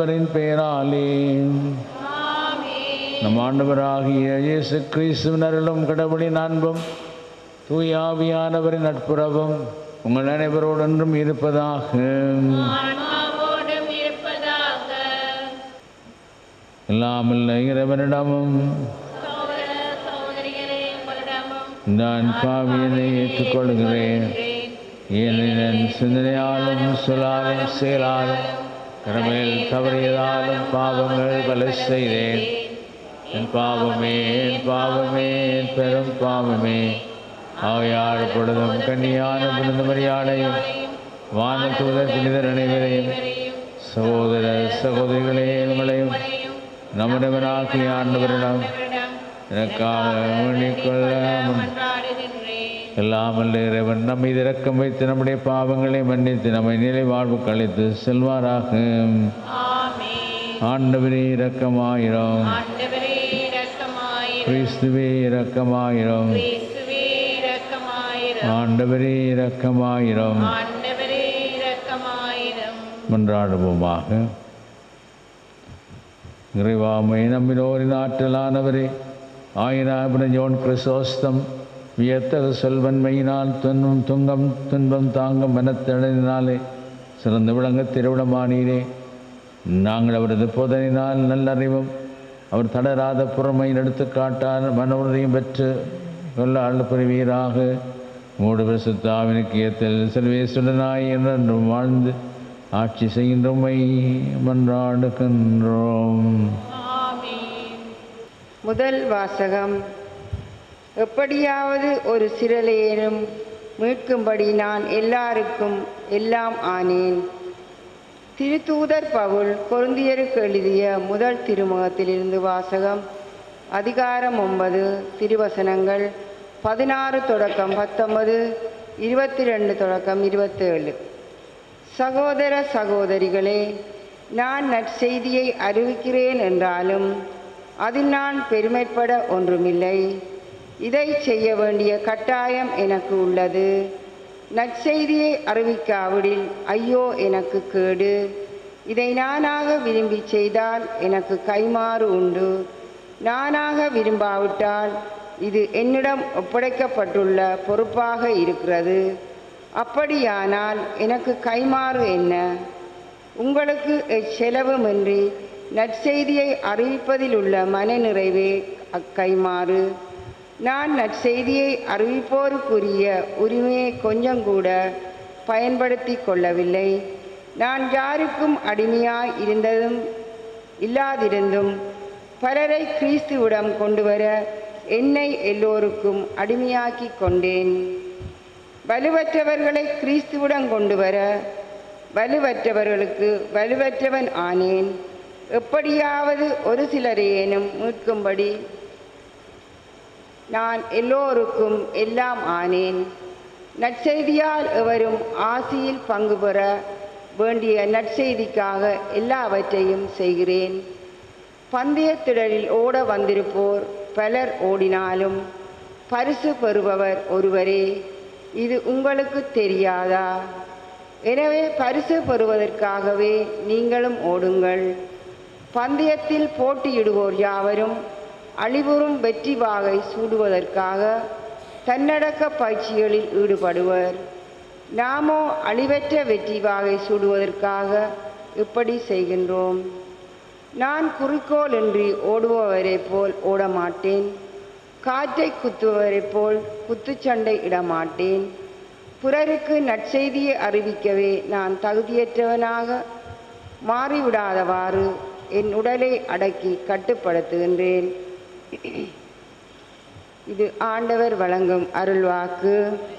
தூயவரின் பெயராலே நம் ஆண்டவராகிய இயேசு கிறிஸ்துவின் அருளும் கடவுளின் அன்பும் தூய ஆவியானவரின் நட்புறவும் உங்கள் அனைவரோடொன்றும் இருப்பதாக ஆன்மாவோடும் இருப்பதாக எல்லாமல்ல இறைவனிடமும் சகோதர சகோதரிகளே உங்களிடமும் நான் பாவியனை ஏற்றுக்கொள்கிறேன் ஏனெனில் சிந்தனையாலும் சொல்லாலும் செயலாலும் கடமையில் தவறியதாலும் பாவங்கள் பல செய்தேன் என் பாவமே என் பாவமே என் பெரும் பாவமே ஆகையால் பொழுதும் கன்னியான புனித மரியாதையும் வான தூதர் புனிதர் அனைவரையும் சகோதர சகோதரிகளே உங்களையும் நம்முடையவனாகிய ஆண்டவரிடம் எனக்காக வேண்டிக்கொள்ள கொண்டாடுகின்றேன் எல்லாம் வல்ல இறைவன் நம்மை இரக்கம் வைத்து நம்முடைய பாவங்களை மன்னித்து நம்மை நிலை வாழ்வு கழித்து செல்வாராக ஆமென் ஆண்டவரே இரக்கமாயிரம் ஆண்டவரே இரக்கமாயிரும் கிறிஸ்துவே இரக்கமாயிரம் இயேசுவே இரக்கமாயிரும் ஆண்டவரே இரக்கமாயிரம் ஆண்டவரே இரக்கமாயிரும் மன்றாடுவோமாக இறைவாமை நம்பினோரின் ஆற்றலானவரே ஆயிராபிட ஜோன் கிறிசோஸ்தம் வியத்தகு செல்வன்மையினால் துன்பம் துங்கம் துன்பம் தாங்கும் மனத்திடனாலே சிறந்து விளங்க திருவிடமானீரே நாங்கள் அவரது போதனையினால் நல்லறிவும் அவர் தளராத புறமை எடுத்துக்காட்டால் மன உறுதியும் பெற்று கொள்ள அருள் புரிவீராக மூடு பிரசுத்தாவினுக்கியத்தில் செல்வேசுடனாய் என்றும் வாழ்ந்து ஆட்சி செய்கின்றோமை மன்றாடுகின்றோம் ஆமென் முதல் வாசகம் எப்படியாவது ஒரு சிரலையேனும் மீட்கும்படி நான் எல்லாருக்கும் எல்லாம் ஆனேன் திருத்தூதர் பவுல் கொருந்தியருக்கு எழுதிய முதல் திருமுகத்திலிருந்து வாசகம் அதிகாரம் ஒன்பது திருவசனங்கள் பதினாறு தொடக்கம் பத்தொன்பது இருபத்தி ரெண்டு தொடக்கம் இருபத்தேழு சகோதர சகோதரிகளே நான் நற்செய்தியை அறிவிக்கிறேன் என்றாலும் அதில் நான் பெருமைப்பட ஒன்றுமில்லை இதை செய்ய வேண்டிய கட்டாயம் எனக்கு உள்ளது நற்செய்தியை அறிவிக்காவிடில் ஐயோ எனக்கு கேடு இதை நானாக விரும்பி செய்தால் எனக்கு கைமாறு உண்டு நானாக விரும்பாவிட்டால் இது என்னிடம் ஒப்படைக்கப்பட்டுள்ள பொறுப்பாக இருக்கிறது அப்படியானால் எனக்கு கைமாறு என்ன உங்களுக்கு செலவுமின்றி நற்செய்தியை அறிவிப்பதில் உள்ள மனநிறைவே அக்கைமாறு நான் நற்செய்தியை அறிவிப்போருக்குரிய உரிமையை கொஞ்சம் கூட பயன்படுத்தி கொள்ளவில்லை நான் யாருக்கும் அடிமையாய் இருந்ததும் இல்லாதிருந்தும் பலரை கிறிஸ்துவிடம் கொண்டு வர என்னை எல்லோருக்கும் அடிமையாக்கி கொண்டேன் வலுவற்றவர்களை கிறிஸ்துவிடம் கொண்டு வர வலுவற்றவர்களுக்கு வலுவற்றவன் ஆனேன் எப்படியாவது ஒரு சிலரேனும் மீட்கும்படி நான் எல்லோருக்கும் எல்லாம் ஆனேன் நற்செய்தியால் எவரும் ஆசியில் பங்கு பெற வேண்டிய நற்செய்திக்காக எல்லாவற்றையும் செய்கிறேன் பந்தயத்திடலில் ஓட வந்திருப்போர் பலர் ஓடினாலும் பரிசு பெறுபவர் ஒருவரே இது உங்களுக்கு தெரியாதா எனவே பரிசு பெறுவதற்காகவே நீங்களும் ஓடுங்கள் பந்தயத்தில் போட்டியிடுவோர் யாவரும் அழிவுறும் வெற்றி வாகை சூடுவதற்காக தன்னடக்க பயிற்சிகளில் ஈடுபடுவர் நாமோ அழிவற்ற வெற்றி வாகை சூடுவதற்காக இப்படி செய்கின்றோம் நான் குறிக்கோள் இன்றி ஓடுபவரைப் போல் ஓட மாட்டேன் காற்றை குத்துபவரைப் போல் குத்துச்சண்டை இடமாட்டேன் பிறருக்கு நற்செய்தியை அறிவிக்கவே நான் தகுதியற்றவனாக மாறிவிடாதவாறு என் உடலை அடக்கி கட்டுப்படுத்துகின்றேன் இது ஆண்டவர் வழங்கும் அருள்வாக்கு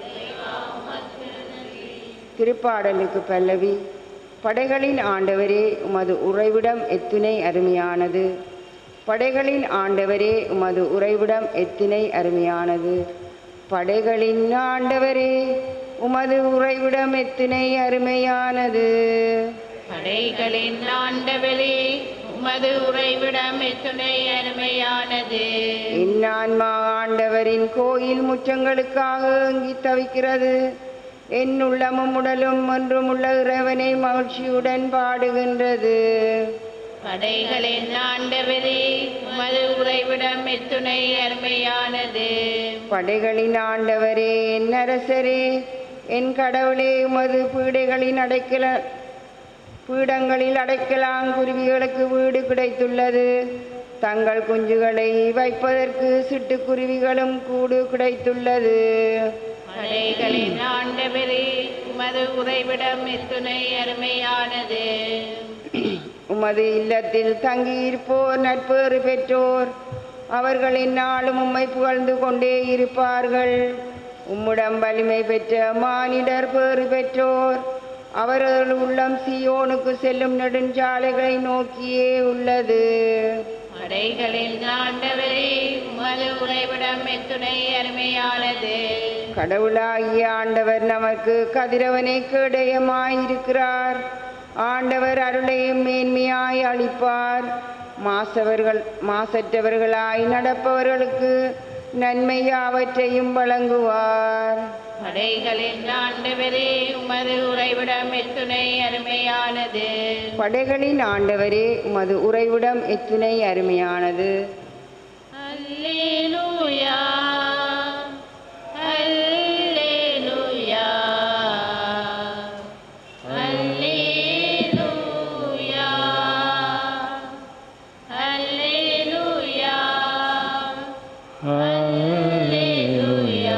திருப்பாடலுக்கு பல்லவி படைகளின் ஆண்டவரே உமது உறைவிடம் எத்துணை அருமையானது படைகளின் ஆண்டவரே உமது உறைவிடம் எத்தினை அருமையானது படைகளின் ஆண்டவரே உமது உறைவிடம் எத்தினை அருமையானது படைகளின் ஆண்டவரே உமது உறைவிடம் எத்துணை அருமையானது என் ஆன்மா ஆண்டவரின் கோயில் முற்றங்களுக்காக ஏங்கி தவிக்கிறது என் உள்ளமும் உடலும் ஒன்றும் உள்ள இறைவனை மகிழ்ச்சியுடன் பாடுகின்றது படைகளின் ஆண்டவரே உமது உறைவிடம் எத்துணை அருமையானது படைகளின் ஆண்டவரே என் அரசரே என் கடவுளே உமது பீடைகளின் அடைக்கல பீடங்களில் அடைக்கலாங்குருவிகளுக்கு வீடு கிடைத்துள்ளது தங்கள் குஞ்சுகளை வைப்பதற்கு சிட்டுக்குருவிகளும் கூடு கிடைத்துள்ளது படைகளின் ஆண்டவரே உமது உறைவிடம் எத்துணை அருமையானது உமது இல்லத்தில் தங்கியிருப்போர் நட்பேறு பெற்றோர் அவர்களின் நாளும் உம்மை புகழ்ந்து கொண்டே இருப்பார்கள் உம்முடம் வலிமை பெற்ற மானிடர் பேறு பெற்றோர் அவர்கள் உள்ளம் சியோனுக்கு செல்லும் நெடுஞ்சாலைகளை நோக்கியே உள்ளது படைகளின் ஆண்டவரே உமது உறைவிடம் எத்துணை அருமையானது கடவுளாகிய ஆண்டவர் நமக்கு கதிரவனை கேடயமாயிருக்கிறார் ஆண்டவர் அருளையும் மேன்மையாய் அளிப்பார் மாசவர்கள் மாசற்றவர்களாய் நடப்பவர்களுக்கு நன்மை யாவற்றையும் வழங்குவார் படைகளின் ஆண்டவரே உமது உறைவிடம் எத்துணை அருமையானது படைகளின் ஆண்டவரே உமது உறைவிடம் எத்துணை அருமையானது அல்லேலூயா அல்லேலூயா அல்லேலூயா அல்லேலூயா அல்லேலூயா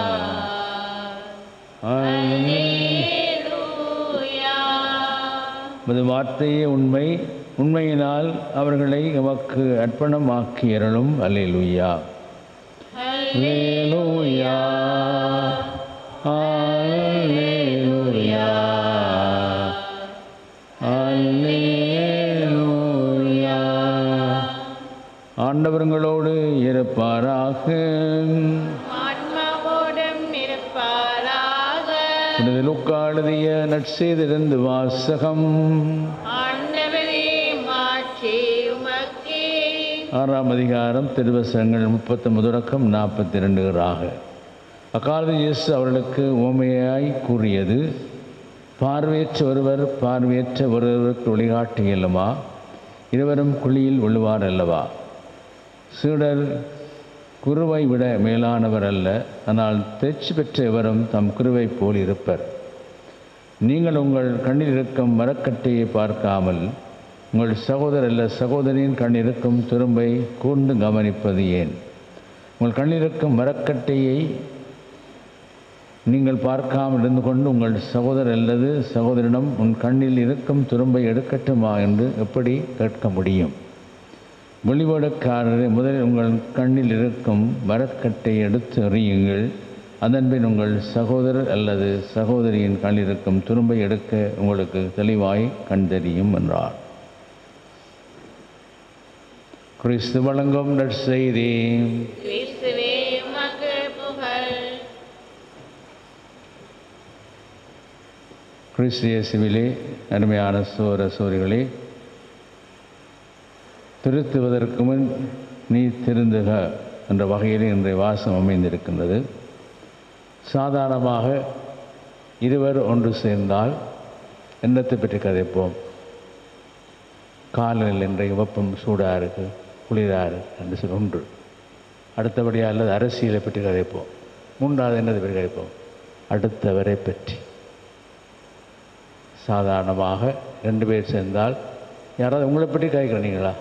அல்லேலூயா உமது வார்த்தையே உண்மை உண்மையினால் அவர்களை எமக்கு அர்ப்பணமாக்கியறலும் அல்லேலூயா அல்லேலூயா அல்லேலூயா அல்லேலூயா ஆண்டவர்களோடு இருப்பாராக ஆன்மாவோடும் இருப்பாராக புனித லூக்கா எழுதிய நற்செய்திருந்து வாசகம் ஆண்டவரே மாட்சி உமக்கே ஆறாம் அதிகாரம் திருவசனங்கள் முப்பத்தொன்பது தொடக்கம் நாற்பத்தி ரெண்டுகளாக அக்காலத்தில் இயேசு அவர்களுக்கு உவமையாய் கூறியது பார்வையற்ற ஒருவர் பார்வையற்ற ஒருவருக்கு வழிகாட்ட இயலுமா இருவரும் குழியில் விழுவார் அல்லவா சீடர் குருவை விட மேலானவர் அல்ல ஆனால் தேர்ச்சி பெற்ற எவரும் தம் குருவை போல் இருப்பர் நீங்கள் உங்கள் கண்ணில் இருக்கும் மரக்கட்டையை பார்க்காமல் உங்கள் சகோதரர் அல்ல சகோதரியின் கண்ணில் இருக்கும் துரும்பை கூர்ந்து கவனிப்பது ஏன் உங்கள் கண்ணில் இருக்கும் மரக்கட்டையை நீங்கள் பார்க்காமல் இருந்து கொண்டு உங்கள் சகோதரர் அல்லது சகோதரிடம் உன் கண்ணில் இருக்கும் துரும்பை எடுக்கட்டுமா என்று எப்படி கேட்க முடியும் வெளிவடக்காரரை முதலில் உங்கள் கண்ணில் இருக்கும் மரக்கட்டை எடுத்து எறியுங்கள் அதன்பின் உங்கள் சகோதரர் அல்லது சகோதரியின் கண்ணில் இருக்கும் துரும்பை எடுக்க உங்களுக்கு தெளிவாய் கண்டறியும் என்றார் கிறிஸ்து வழங்கும் நற்செய்தி கிறிஸ்துவே உமக்கு புகழ் கிறிஸ்து இயேசுவிலே அருமையான சோர சோரிகளே திருத்துவதற்கு முன் நீ திருந்துக என்ற வகையில் இன்றைய வாசம் அமைந்திருக்கின்றது சாதாரணமாக இருவர் ஒன்று சேர்ந்தால் எண்ணத்தை பற்றி கதைப்போம் காலநிலை இன்றைய வெப்பம் சூடாக இருக்கு குளிராக இருக்கு என்று சொல்லி ஒன்று அடுத்தபடியாக அல்லது அரசியலை பற்றி கதைப்போம் மூன்றாவது என்னதை பற்றி கதைப்போம் அடுத்தவரை பற்றி சாதாரணமாக ரெண்டு பேர் சேர்ந்தால் யாராவது உங்களை பற்றி கேட்குறீங்களா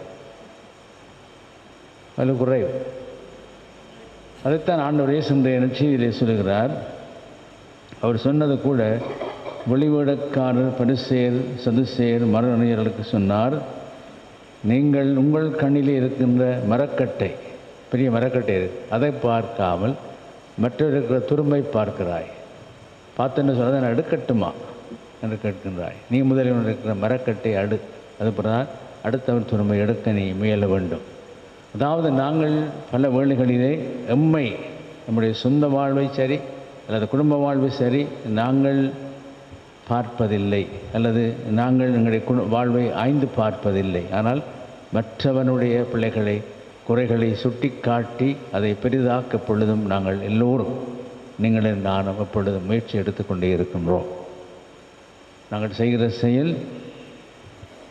அதில் குறைவு அதைத்தான் ஆண்டவர் இயேசுடைய நற்செய்தியிலே சொல்லுகிறார் அவர் சொன்னது கூட வெளிவிடக்காரர் பரிசேர் சதுசேர் மரணியர்களுக்கு சொன்னார் நீங்கள் உங்கள் கண்ணிலே இருக்கின்ற மரக்கட்டை பெரிய மரக்கட்டை இருக்கு அதை பார்க்காமல் மற்றவர் இருக்கிற துரும்பை பார்க்கிறாய் பார்த்து என்ன சொல்றது நான் எடுக்கட்டுமா என்று கேட்கின்றாய் நீ முதலில் இருக்கிற மரக்கட்டை அடு அதுபோல் அடுத்தவர் துரும்பை எடுக்க நீ முயல வேண்டும் அதாவது நாங்கள் பல வேளைகளிலே எம்மை நம்முடைய சொந்த வாழ்வை சரி அல்லது குடும்ப வாழ்வை சரி நாங்கள் பார்ப்பதில்லை அல்லது நாங்கள் எங்களுடைய குடு வாழ்வை ஆய்ந்து பார்ப்பதில்லை ஆனால் மற்றவனுடைய பிள்ளைகளை குறைகளை சுட்டி காட்டி அதை பெரிதாக்க பொழுதும் நாங்கள் எல்லோரும் நீங்களும் நானும் எப்பொழுதும் முயற்சி எடுத்துக்கொண்டே இருக்கின்றோம் நாங்கள் செய்கிற செயல்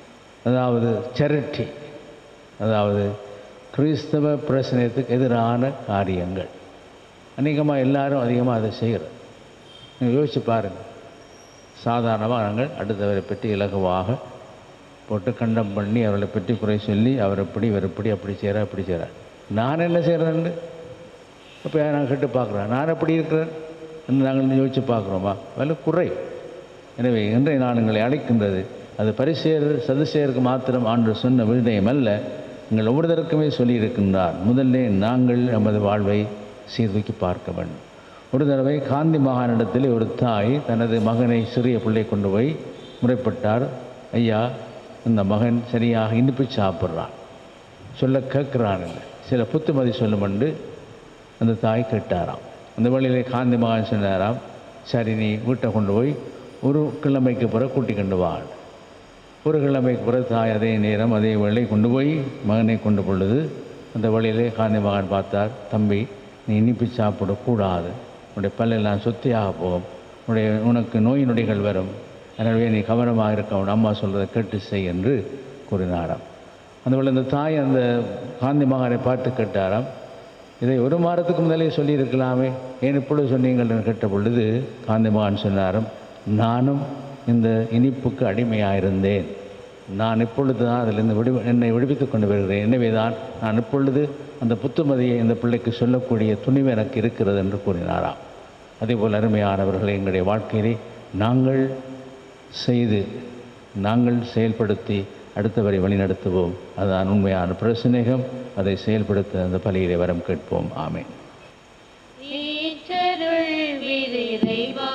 அதாவது சேரிட்டி அதாவது கிறிஸ்தவ பிரச்சனையத்துக்கு எதிரான காரியங்கள் அநேகமாக எல்லாரும் அதிகமாக அதை செய்கிறது நீங்கள் யோசிச்சு பாருங்கள் சாதாரணமாக நாங்கள் அடுத்தவரை பற்றி இலகுவாக போட்டு கண்டம் பண்ணி அவர்களை பற்றி குறை சொல்லி அவர் எப்படி இவர் எப்படி அப்படி செய்கிறார் அப்படி செய்கிறார் நான் என்ன செய்கிறேன்னு அப்போ நான் கேட்டு பார்க்குறேன் நான் எப்படி இருக்கிறேன் என்று நாங்கள் யோசித்து பார்க்குறோமா வேலை குறை எனவே இன்றைய நான் எங்களை அழைக்கின்றது அது பரிசேர் சதுசேருக்கு மாத்திரம் ஆண்டு சொன்ன விடயம் அல்ல எங்கள் ஒவ்வொருத்தருக்குமே சொல்லியிருக்கின்றார் முதல்ல நாங்கள் நமது வாழ்வை சீர்தூக்கி பார்க்க வேண்டும் ஒரு தடவை காந்தி மகானிடத்தில் ஒரு தாய் தனது மகனை சிறிய பிள்ளை கொண்டு போய் முறைப்பட்டார் ஐயா இந்த மகன் சரியாக இனிப்பு சாப்பிட்றான் சொல்ல கேட்குறான் இல்லை சில புத்துமதி சொல்லுமென்று அந்த தாய் கேட்டாராம் அந்த வழியிலே காந்தி மகன் சொன்னாராம் சரி நீ வீட்டை கொண்டு போய் ஒரு கிழமைக்கு பிறகு கூட்டி கொண்டு வாள் ஒரு கிழமைக்கு பிறகு தாய் அதே நேரம் அதே வேளை கொண்டு போய் மகனை கொண்டு பொழுது அந்த வழியிலே காந்தி மகன் பார்த்தார் தம்பி நீ இனிப்பு சாப்பிடக்கூடாது உன்னுடைய பல்லெல்லாம் சுத்தியாக போகும் உன்னுடைய உனக்கு நோய் நொடிகள் வரும் எனவே நீ கவனமாக இருக்க உன் அம்மா சொல்கிறதை கேட்டு செய் என்று கூறினாராம் அந்த வேளை அந்த தாய் அந்த காந்தி மகனை பார்த்து கேட்டாராம் இதை ஒரு மாதத்துக்கு முதலே சொல்லியிருக்கலாமே ஏன் இப்பொழுது சொன்னீங்கள்னு கேட்ட பொழுது காந்தி மகான் சொன்னாராம் நானும் இந்த இனிப்புக்கு அடிமையாக இருந்தேன் நான் இப்பொழுது தான் அதிலிருந்து விடு என்னை விடுவித்துக் கொண்டு வருகிறேன் எனவே தான் நான் இப்பொழுது அந்த புத்துமதியை இந்த பிள்ளைக்கு சொல்லக்கூடிய துணிவு எனக்கு இருக்கிறது என்று கூறினாராம் அதேபோல் அருமையானவர்களை எங்களுடைய வாழ்க்கையிலே நாங்கள் செய்து நாங்கள் செயல்படுத்தி அடுத்தவரை வழிநடத்துவோம் அதுதான் உண்மையான பிரசனேகம் அதை செயல்படுத்த அந்த பலியிலே வரம் கேட்போம் ஆமென் ஈச்சருள் விரிதைவா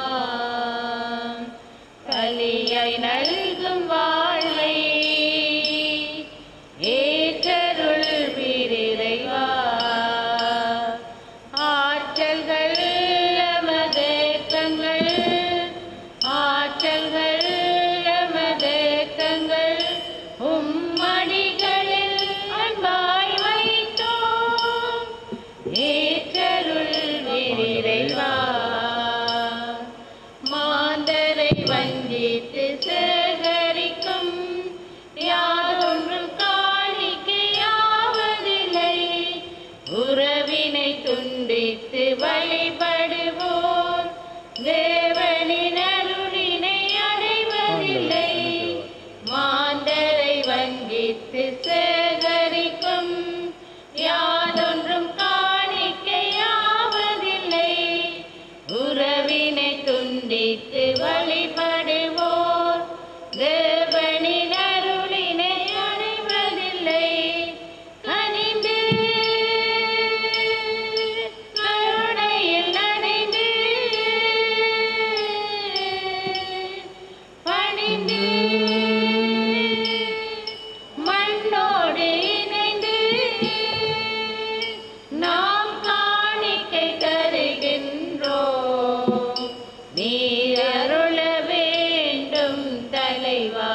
கலியை நல்கும் வாழ்வை ஏற்றருள் விரிதைவா ஆற்றல்கள் அமதேக்கங்கள் ஆற்றல்கள் அமதேக்கங்கள் உம்மடிகளில் அன்பாய் வைத்தோம் ஏற்றருள் விரிதைவா மாந்தரை வஞ்சித்து சேகரிக்கும் யாதொன்றும் காணிக்கையாவதில்லை உறவினை துண்டித்து வழிபடுவோர் தேவனின் அருளினை அடைவதில்லை மாந்தரை வஞ்சித்து சேகரிக்கும் யாதொன்றும் காணிக்கையாவதில்லை உறவினை துண்டித்து வழிபடுவோர் தேவனின் அருளினை அடைவதில்லை கனிந்து கருணையில் நனைந்து பணிந்து மண்ணோடு இணைந்து நாம் காணிக்கை தருகின்றோம் நீர் அருள வேண்டும் தலைவா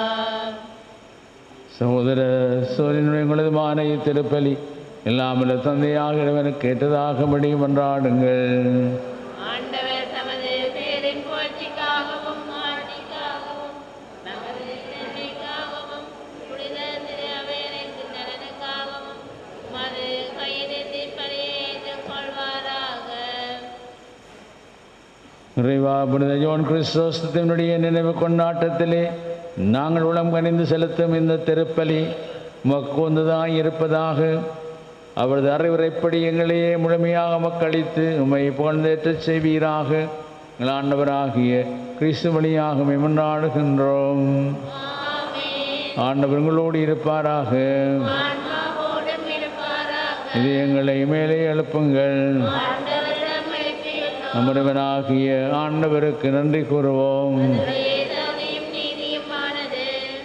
சகோதர சோதனுடைய உங்களது மானை திருப்பலி எல்லாமல்ல தந்தையாக இறைவனுக்கு கேட்டதாக முடியும் என்றாடுங்கள் ஆண்டவர் தமது பேரின் புகழ்ச்சிக்காகவும் ஆட்சிக்காகவும் நமது நன்மைக்காகவும் புனித திரு அவையனைத்தின் நலனுக்காகவும் மது கையெழுத்தின் பணியை ஏற்றுக்கொள்வாராக இறைவா புனித ஜோன் கிறிஸ்தோஸ்தத்தினுடைய நினைவு கொண்டாட்டத்திலே நாங்கள் உளம் கனிந்து செலுத்தும் இந்த திருப்பலி மக்குந்துதான் இருப்பதாக அவரது அறிவுரைப்படி எங்களையே முழுமையாக மக்களித்து உம்மை புகழ்ந்தேற்றச் செய்வீராக எங்கள் ஆண்டவராகிய கிறிஸ்து வழியாக மெமன்றாடுகின்றோம் ஆண்டவர் உங்களோடு இருப்பாராக ஆன்மாவோடும் இருப்பாராக இது எங்களை மேலே எழுப்புங்கள் ஆண்டவரிடம் எழுப்பியுள்ளோம் நம்முடையவனாகிய ஆண்டவருக்கு நன்றி கூறுவோம் வேதாவையும் நீதியுமானது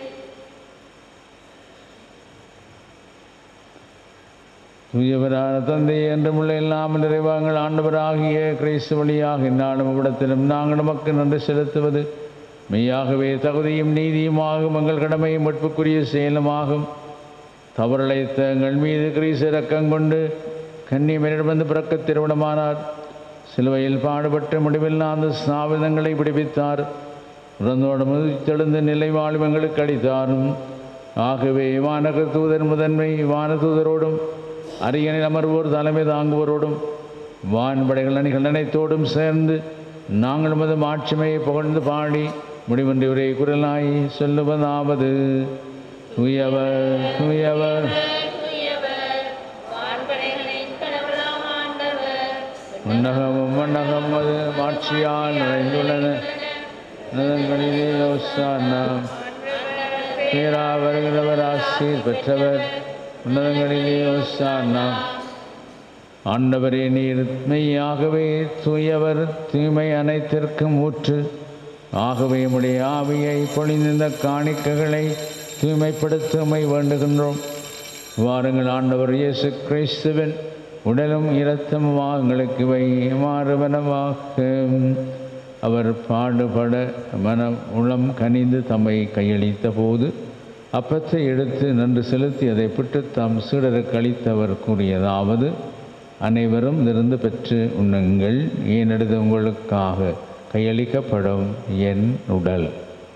தூயவரான தந்தை என்றுமுள்ள எல்லாம் நிறைவாங்கள் ஆண்டவராகிய கிறிஸ்து வழியாக இந்நாளும் இவ்விடத்திலும் நாங்கள் நமக்கு நன்றி செலுத்துவது மெய்யாகவே தகுதியும் நீதியுமாகும் எங்கள் கடமையும் மீட்புக்குரிய செயலுமாகும் தவறழைத்த எங்கள் மீது கிரீச இரக்கம் கொண்டு கன்னியமனிடமிருந்து பிறக்க திருமணமானார் சிலுவையில் பாடுபட்டு முடிவில்லா அந்த ஸ்தாபிதங்களை விடுவித்தார் இறந்தோடு முதித்தெழுந்து நிலை வாழும் எங்களுக்கு அளித்தாரும் ஆகவே வானக தூதர் முதன்மை வான தூதரோடும் அரியணில் அமர்வோர் தலைமை தாங்குவோரோடும் வான்படைகள் அணிகள் அனைத்தோடும் சேர்ந்து நாங்கள் மது மாட்சிமையை புகழ்ந்து பாடி முடிவன்றி உரை குரலாய் சொல்லுவதாவது தூயவர் தூயவர் தூயவர் வான்படைகளின் கடவுளாம் ஆண்டவர் மன்னகமும் மன்னகம் அது மாட்சியால் நிறைந்துள்ளன நலங்களிலே யோசானாம் பேரா வருகிறவர் ஆசீர் பெற்றவர் உன்னதங்களிலே யோசானாம் ஆண்டவரே நீர் மெய்யாகவே தூயவர் தூய்மை அனைத்திற்கும் ஊற்று ஆகவே உடைய ஆவியை பொழிந்த காணிக்கைகளை தூய்மைப்படுத்துமை வேண்டுகின்றோம் வாருங்கள் ஆண்டவர் இயேசு கிறிஸ்துவின் உடலும் இரத்தமுமாக எங்களுக்கு வை மாறுவனமாக அவர் பாடுபட மனம் உளம் கனிந்து தம்மை கையளித்த போது அப்பத்தை எடுத்து நன்று செலுத்தி அதை பிட்டு தம் சீடருக்கு அளித்தவர் கூறியதாவது அனைவரும் இருந்து பெற்று உண்ணுங்கள் ஏனெடுத்து உங்களுக்காக கையளிக்கப்படும் என் உடல்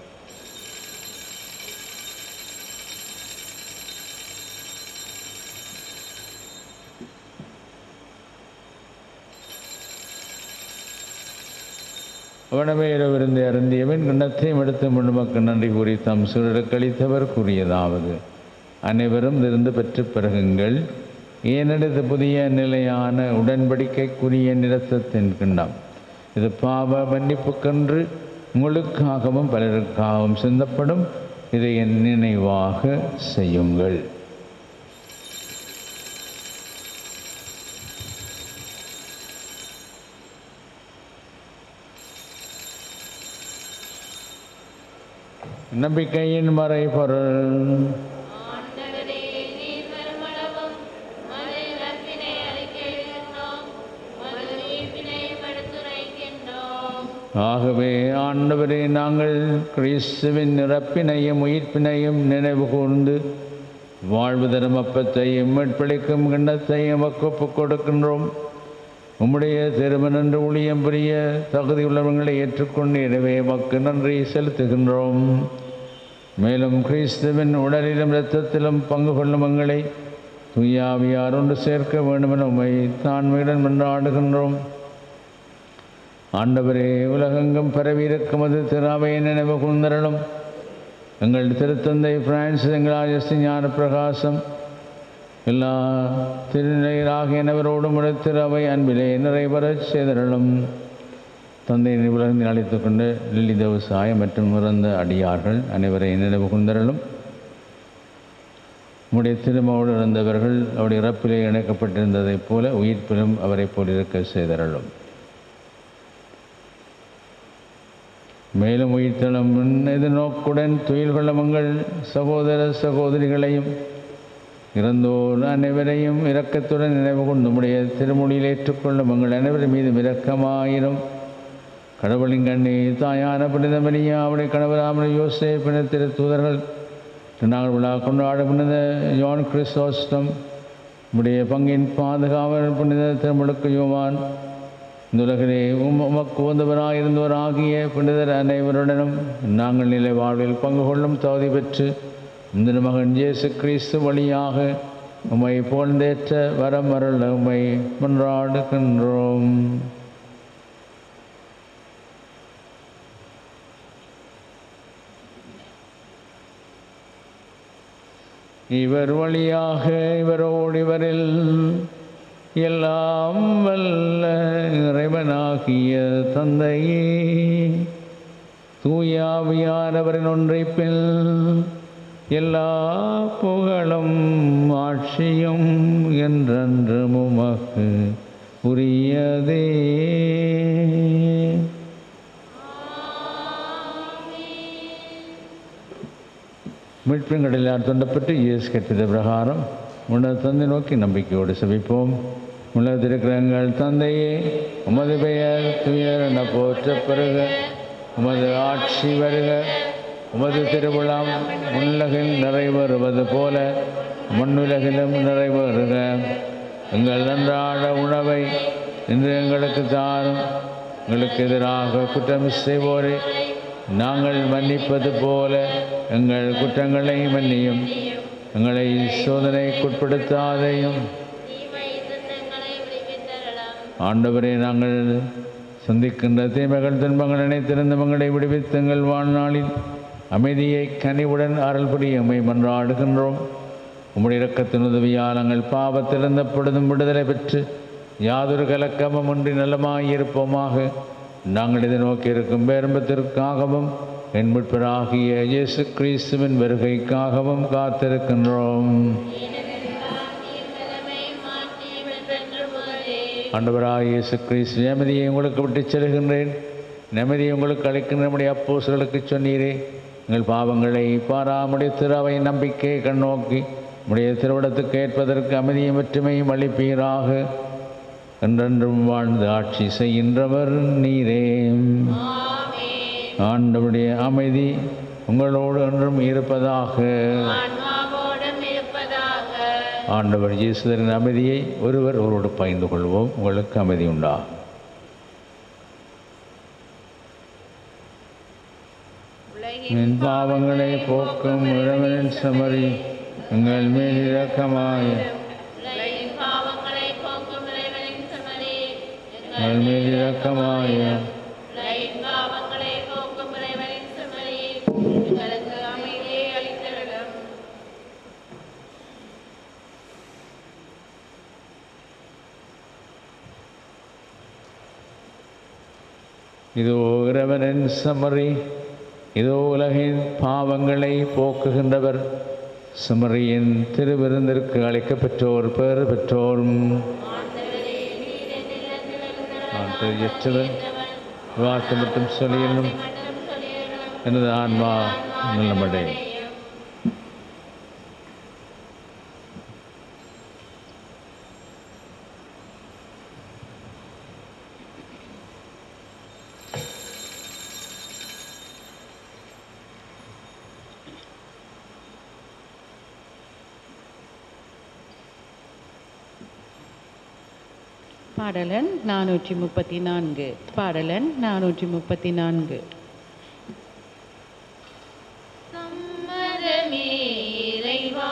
அவனமே இரவிருந்து அருந்தியவன் கிண்ணத்தையும் எடுத்து முன்னுமக்கு நன்றி கூறி தம் சூழலுக்கு அளித்தவர் கூறியதாவது அனைவரும் இருந்து பெற்று பிறகுங்கள் ஏனெடுத்து புதிய நிலையான உடன்படிக்கைக்குரிய நிறத்தத்தின் கிண்ணம் இது பாவ மன்னிப்புக்கென்று உங்களுக்காகவும் பலருக்காகவும் சிந்தப்படும் இதை என் நினைவாக செய்யுங்கள் நம்பிக்கையின் மறைபொருள் ஆண்டவரே நீர் வருமளவும் மது இறப்பினை அறிக்கையிடுகின்றோம் மது உயிர்ப்பினை படுத்துரைக்கின்றோம் ஆகவே ஆண்டவரே நாங்கள் கிறிஸ்துவின் இறப்பினையும் உயிர்ப்பினையும் நினைவு கூர்ந்து வாழ்வு தரும் அப்பத்தையும் மீட்பளிக்கும் கிண்ணத்தையும் ஒப்புக் கொடுக்கின்றோம் உம்முடைய திருமணன்று ஊழியம் புரிய தகுதியுள்ளவர்களை ஏற்றுக்கொண்டு எனவே மக்கு நன்றி செலுத்துகின்றோம் மேலும் கிறிஸ்துவின் உடலிலும் இரத்தத்திலும் பங்கு கொள்ளும் எங்களை துய்யாவியார் ஒன்று சேர்க்க வேண்டுமென உம்மை தான்மையுடன் மன்றாடுகின்றோம் ஆண்டவரே உலகெங்கும் பரவியிருக்கும் அது திராவையை நினைவு கூர்ந்தரலும் எங்கள் திருத்தந்தை பிரான்சிஸ் எங்களாஜஸ்தி ஞான பிரகாசம் எல்லா திருநிலையராகியனவரோடும் திராவை அன்பிலே நிறைவரச் செய்தரலும் தந்தை உலகத்தில் அழைத்துக் கொண்டு லில்லி தேவசாய மற்றும் இறந்த அடியார்கள் அனைவரை நினைவு கூர்ந்தரலும் உம்முடைய திருமாவோடு இருந்தவர்கள் அவருடைய இறப்பிலே இணைக்கப்பட்டிருந்ததைப் போல உயிர்ப்பிலும் அவரைப் போலிருக்க செய்தரலும் மேலும் உயிர்த்தளம் எதிர்நோக்குடன் துயில் கொள்ளமங்கள் சகோதர சகோதரிகளையும் இறந்தோர் அனைவரையும் இரக்கத்துடன் நினைவு கொண்டு நம்முடைய திருமொழியில் ஏற்றுக்கொள்ளும் எங்கள் அனைவரும் மீதும் இரக்கமாயிரும் கடவுளின் கண்ணே தாயான புனித மரியா அவருடைய கணவராமன யோசே பின திரு தூதர்கள் நாங்கள் விழா கொண்டாடும் புனித யோன் கிறிஸ்தோஸ்டம் உடைய பங்கின் பாதுகாவல் புனித திருமுழுக்கு யோவான் இந்த உலகிலே உம் உமக்கு உந்தவராயிருந்தவராகிய புனிதர் அனைவருடனும் நாங்கள் நிலை வாழ்வில் பங்கு கொள்ளும் தகுதி பெற்று இந்த மகன் இயேசு கிறிஸ்து வழியாக உம்மை புகழ்ந்தேற்ற வரம் அருள உம்மை மன்றாடுகின்றோம் இவர் வழியாக இவரோடு இவரில் எல்லாம் வல்ல இறைவனாகிய தந்தையே தூயாவியானவரின் ஒன்றைப்பில் எல்லா புகழும் ஆட்சியும் என்றென்றும் உமக்கு உரியதே மீட்பின்களில் தொண்டப்பட்டு இயேசு கட்டித பிரகாரம் உன்னத தந்தை நோக்கி நம்பிக்கையோடு செபிப்போம் உலகத்திருக்கிறங்கள் தந்தையே உமது பெயர் துயர் என போற்ற பெருக உமது ஆட்சி வருக உமது திருவிழாம் உலகில் நிறைவேறுவது போல மண்ணுலகிலும் நிறைவேறுக எங்கள் அன்றாட உணவை இன்று எங்களுக்கு தாரும் எங்களுக்கு எதிராக குற்றம் செய்வோரே நாங்கள் மன்னிப்பது போல எங்கள் குற்றங்களை மன்னியும் எங்களை சோதனைக்குட்படுத்தாதையும் தீமை சின்னங்களை விடுவித்தரலாம் ஆண்டவரே நாங்கள் சந்திக்கின்ற தீமைகள் துன்பங்கள் அனைத்திருந்த மங்களை விடுவித்து எங்கள் வாழ்நாளில் அமைதியை கனிவுடன் அருள் புரிய உம்மை மன்றாடுகின்றோம் உம்முடைய இரக்கத்தின் உதவியால் நாங்கள் பாவத்திலிருந்த பொழுதும் விடுதலை பெற்று யாதொரு கலக்கமும் ஒன்றி நலமாயிருப்போமாக நாங்கள் இதை நோக்கி இருக்கும் பேரம்பத்திற்காகவும் என் முற்பராகிய இயேசு கிறிஸ்துவின் வருகைக்காகவும் காத்திருக்கின்றோம் நிலைமை மாற்றி பெற்று முதலே ஆண்டவராக இயேசு கிறிஸ்து நிம்மதியை உங்களுக்கு விட்டுச் செல்கின்றேன் நிம்மதியை உங்களுக்கு அளிக்கின்ற நம்முடைய அப்போஸ்தலருக்கு சொன்னீரே எங்கள் பாவங்களை பாராமுடைய திறவை நம்பிக்கை கண்ணோக்கி உடைய திருவிடத்துக்கு ஏற்பதற்கு அமைதியும் வெற்றுமையும் அளிப்பீராக என்றென்றும் வாழ்ந்து ஆட்சி செய்கின்றவர் நீரே ஆண்டவருடைய அமைதி உங்களோடு என்றும் இருப்பதாக ஆன்மாவோடும் இருப்பதாக ஆண்டவர் இயேசுதரின் அமைதியை ஒருவர் ஒருவரோடு பகிர்ந்து கொள்வோம் உங்களுக்கு அமைதி உண்டா உலகின் என் பாவங்களை போக்கும் இளவனின் சமரி எங்கள் மேல் இரக்கமாய உலகின் பாவங்களை போக்கும் இறைவனின் சமரி எங்கள் மேல் இரக்கமாய உலகின் பாவங்களை போக்கும் இறைவனின் சமரி எங்களுக்கு அமைதியை அளித்தருளும் இதோ இறைவனின் சமரி இதோ உலகின் பாவங்களை போக்குகின்றவர் சமரியின் திருவிருந்திற்கு அழைக்கப்பெற்றோர் பேறு பெற்றோரும் நான் தெரியற்றவன் வார்த்தை மட்டும் சொல்லியும் எனது ஆன்மா நல்லமடை பாடலன் நானூற்றி முப்பத்தி நான்கு பாடலன் நானூற்றி முப்பத்தி நான்கு சம்மதமே இறைவா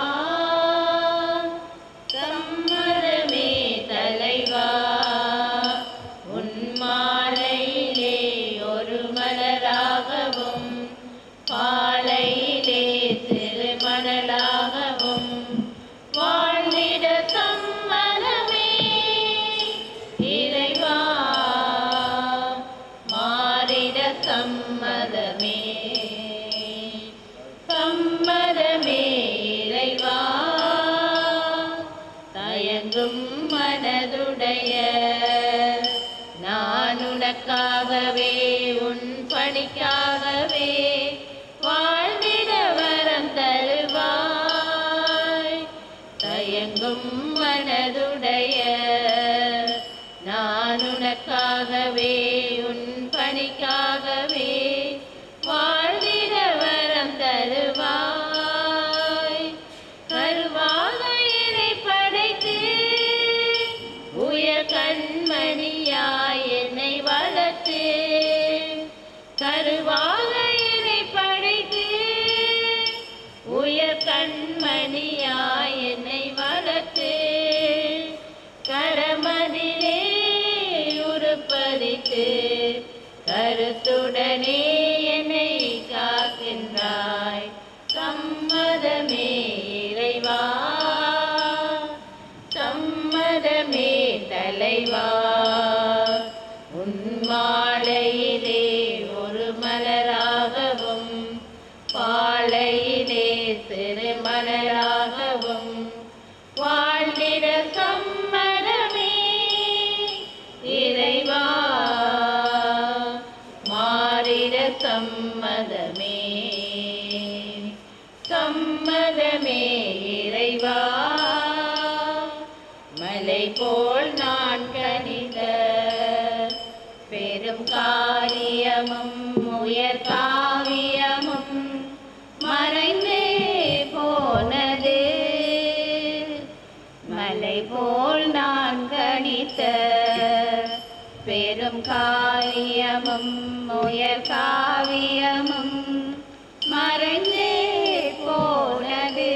சம்மதமே தலைவா உன் மாலையிலே ஒரு மலராகவும் பாலையிலே சிறு மணலாகவும் வாழ்ந்திட சம்மதமே இறைவா மாறிட சம்மதமே சம்மதமே இறைவா தயங்கும் மனதுடைய நான் உனக்காகவே உன் பணிக்காகவே வாழ்ந்திட வரம் தருவாய் தயங்கும் மனதுடைய நான் உனக்காகவே உன் பணிக்காகவே வாழ்ந்திட வரம் தருவாய் கருவாக என்னை படைத்து உயர் கண்மணியாய் என்னை வளர்த்து கருவாக என்னை படைத்து உயர் கண்மணியாய் என்னை வளர்த்து கரமதிலே உருப்பதித்து கருத்துடனே என்னை காக்கின்றாய் சம்மதமே இறைவா சம்மதமே தலைவா உன் மாலையிலே ஒரு மலராகவும் பாலையிலே சிறு மலராகவும் வாழ்ந்திட சம்மதமே இறைவா மாறிட சம்மதமே சம்மதமே இறைவா மலை போல் நான் கணித பெரும் காரியமும் உயர் காவியமும் மறைந்தே போனது மலை போல் நான் கணித்த பெரும் காரியமும் உயர் காவியமும் மறைந்தே போனது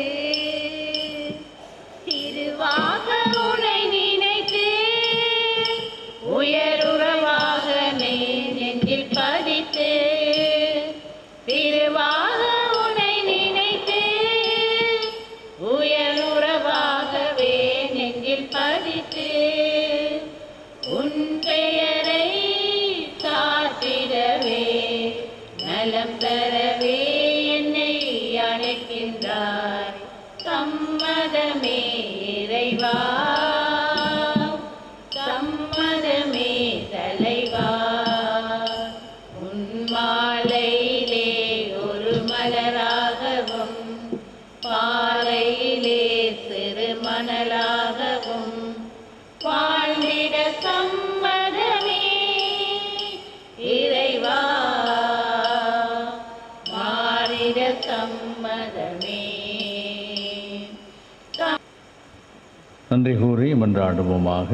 திருவாக உனை நினைத்து உயருறவாக நீ நெஞ்சில் பதித்து திருவாக உனை நினைத்து உயருறவாகவே நெஞ்சில் பதித்து உன் பெயரை சாத்திடவே நலம் தரவே என்னை அழைக்கின்றார் சம்மதமே இறைவா சம்மதமே தலைவா உன் மாலையிலே ஒரு மலராகவும் பாறையிலே சிறு மணலாகவும் வாழ்ந்திட சம்மதமே இறைவா மாறிட சம்மதமே நன்றி கூறி மன்றாடுவோமாக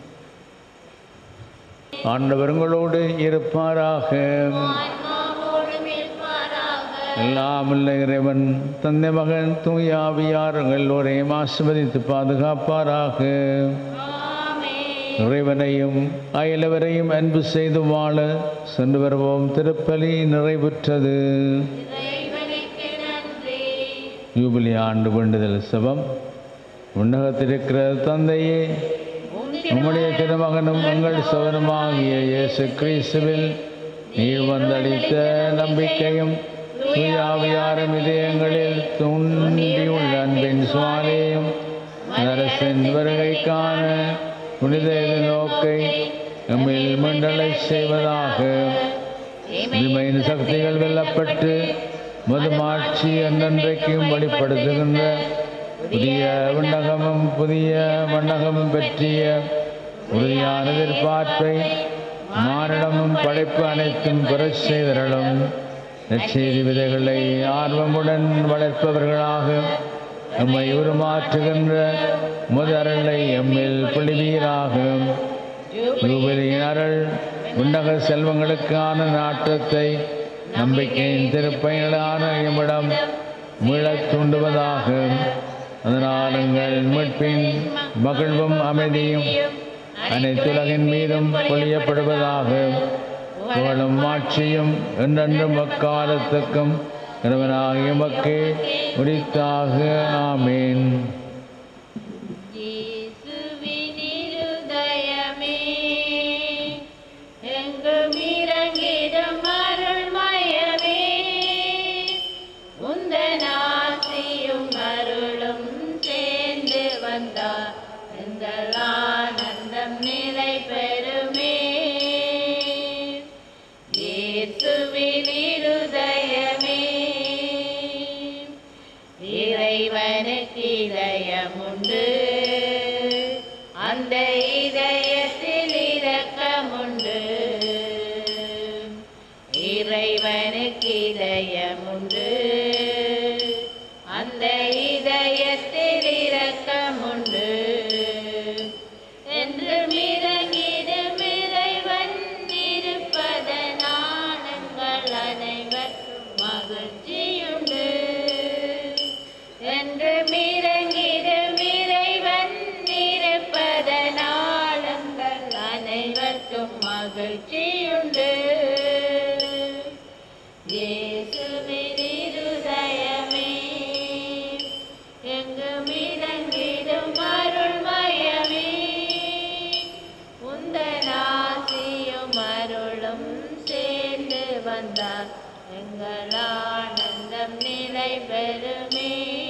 ஆண்டவர் உங்களோடு இருப்பாராக ஆன்மாவோடும் இருப்பாராக எல்லாம் உள்ள இறைவன் தந்தை மகன் தூயாவியார் எல்லோரையும் ஆசிர்வதித்து பாதுகாப்பாராக ஆமென் இறைவனையும் அயலவரையும் அன்பு செய்து வாழ சென்று வருவோம் திருப்பலி நிறைவுற்றது இறைவனுக்கு நன்றி யூபிலி ஆண்டு வேண்டுதல் சிவம் உன்னகத்திருக்கிற தந்தையே உம்முடைய திருமகனும் உங்கள் சவனுமாகிய இயேசு கிறிஸ்துவில் நீர் வந்தளித்த நம்பிக்கையும் தூயாவியாரும் இதயங்களில் தூண்டியுள்ள அன்பின் சுவாலையும் அரசின் வருகைக்கான புனித நோக்கை நம்மில் மண்டலை செய்வதாக இமையின் சக்திகள் வெல்லப்பட்டு மதுமாட்சி என்றென்றைக்கும் வெளிப்படுத்துகின்ற புதிய விண்ணகமும் புதிய மண்டகமும் பற்றிய உறுதியான எதிர்பார்ப்பை மானிடமும் படைப்பு அனைத்தும் பெறச் செய்தரலும் நற்செய்தி விதைகளை ஆர்வமுடன் வளர்ப்பவர்களாக நம்மை உருமாற்றுகின்ற முதரலை எம்மில் பொழிவீராக யூபிலியின் அருள் உன்னக செல்வங்களுக்கான நாட்டத்தை நம்பிக்கையின் திருப்பயனான எம்மிடம் மீளத் தூண்டுவதாக அதனால் எங்கள் மீட்பின் மகிழ்வும் அமைதியும் அனைத்துலகின் மீதும் பொழியப்படுவதாக புகழும் ஆட்சியும் என்றென்றும் அக்காலத்துக்கும் இறைவனாகிய மக்கே உரித்தாக ஆமேன் இயேசுவின் இருதயமே எங்கும் இறங்கிடும் அருள்மயமே உந்தன் ஆசியும் அருளும் சேர்ந்து வந்தார் எங்கள் ஆனந்தம் நிலை பெறுமே இயேசுவின் இருதயமே இறைவனுக்கு இதயமுண்டு அந்த இதயத்தில் இரக்கமுண்டு இறைவனுக்கு இதயமுண்டு அந்த இதயத்தில் இரக்கமுண்டு என்று மிரங்கிடும் இறைவன் இருப்பதனால் எங்கள் அனைவருக்கும் மகிழ்ச்சியுண்டு என்று மிரங்கிடும் இறைவன் இருப்பதனால் எங்கள் அனைவருக்கும் மகிழ்ச்சியுண்டு இயேசுவின் இருதயமே எங்கும் இறங்கிடும் அருள்மயமே உந்தன் ஆசியும் அருளும் சேர்ந்து வந்தார் எங்கள் ஆனந்தம் நிலை பெறுமே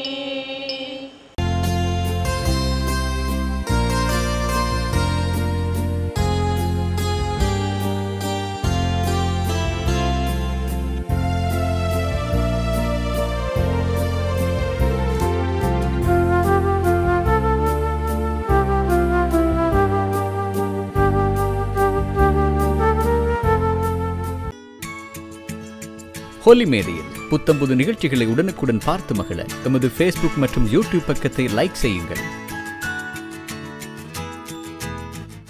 ஹோலி மேடையில் புத்தம்புது நிகழ்ச்சிகளை உடனுக்குடன் பார்த்து மகிழ எமது ஃபேஸ்புக் மற்றும் யூடியூப் பக்கத்தை லைக் செய்யுங்கள்